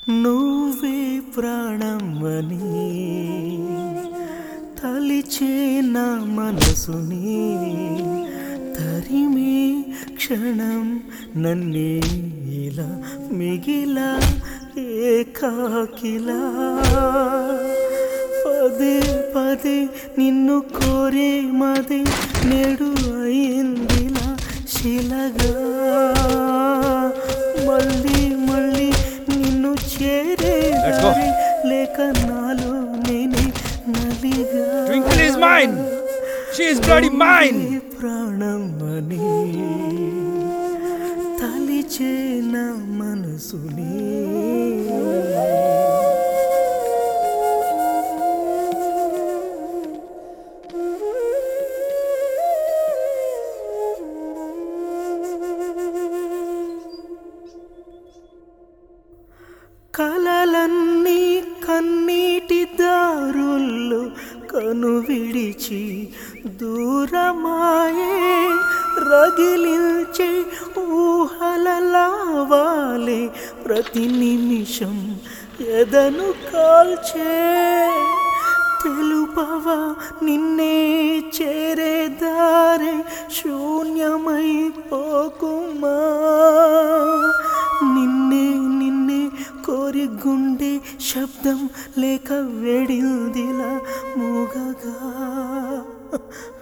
నువ్వే ప్రాణమని తలిచే నా మనసుని తరిమే క్షణం నన్నే ఇలా మిగిలా ఏకాకిలా పదే పదే నిన్ను కోరే మదే నేడు అయిందిలా శిలగా మళ్ళీ మళ్ళీ నిన్ను చేరే Let's go. దారి లేక నాలో నేనే నలిగా Twinkle is mine. She is bloody mine. నువ్వే ప్రాణమని తలిచే నా మనసుని కలలన్నీ కన్నీటి దారుల్లో కను విడిచి దూరమాయే రగిలించే ఊహల లావాలే ప్రతి నిమిషం ఎదను కాల్చే తెలుపవా నిన్నే చేరే దారే శూన్యమైపోకుమా నిన్నే నిన్నే కోరి గుండె శబ్దం లేక వెడిందిలా మూగగా